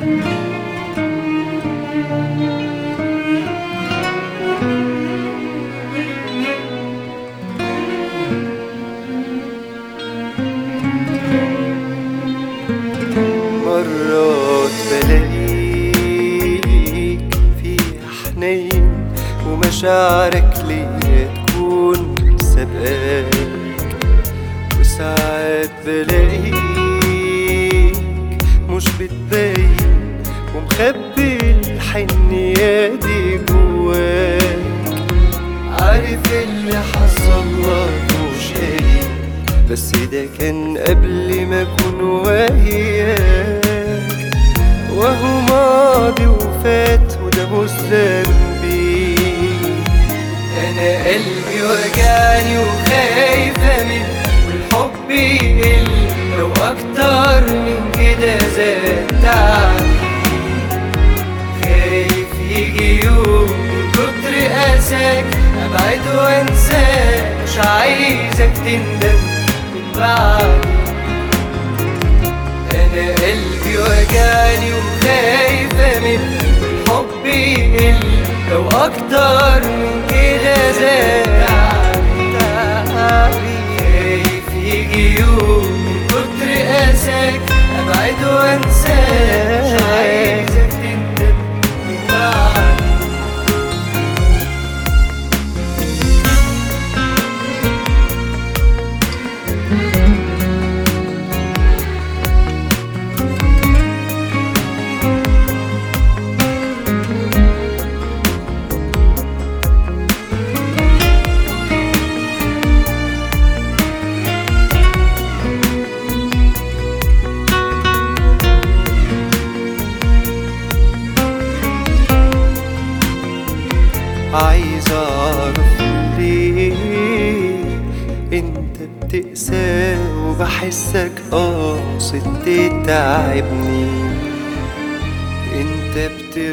مرات بلاقيك في حنين ومشاعرك ليا تكون سبقاك وساعات بلاقيك مش بتبين ومخبي الحنية دي جواك عارف اللي حصل لك مش قريب بس ده كان قبل ما اكون وياك وهو ماضي وفات وده مش ذنبي انا قلبي وجعني وخايفة من والحب يقل لو اكتر من كده زاد تعبي خايف يجي يوم من كتر اساك ابعد وانساك مش عايزك تندم من بعدي انا قلبي وجعني وخايفة من الحب يقل لو اكتر من كده زاد تعبي خايف يجي يوم من كتر اساك ابعد وانساك مش عايزك تندم من بعدي عايز اعرف ليه انت بتقسى وبحسك قاصد تتعبني انت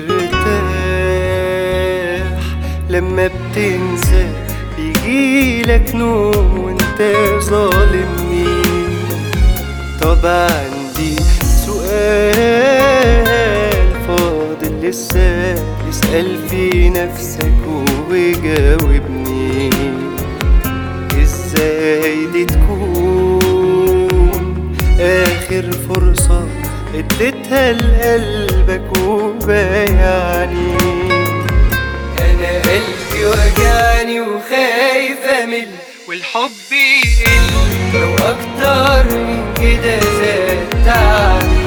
بترتاح لما بتنسى بيجيلك نوم وانت ظالمني طب عندي سؤال فاضل لسه اسأل في نفسك وجاوبني ازاي دي تكون اخر فرصة اديتها لقلبك وبيعني انا قلبي وجعني وخايفة من والحب يقل لو اكتر من كده زاد تعبي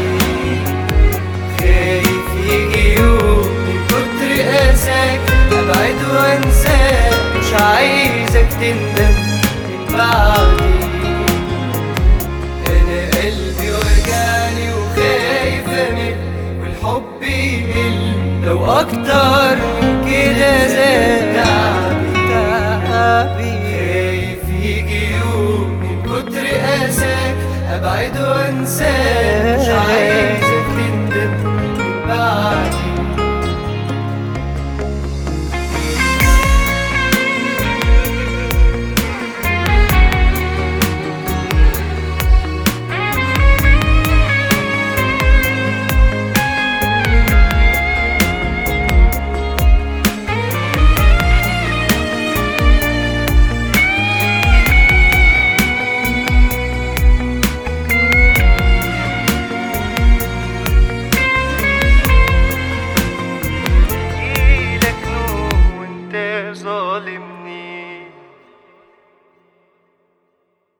خايف يجي يوم من كتر اساك ابعد وانساك مش عايزك تندم من بعدي انا قلبي وجعني وخايفة من والحب يقل لو اكتر من كده زاد تعبي تعبي خايف يجي يوم من كتر اساك ابعد وانساك مش عايز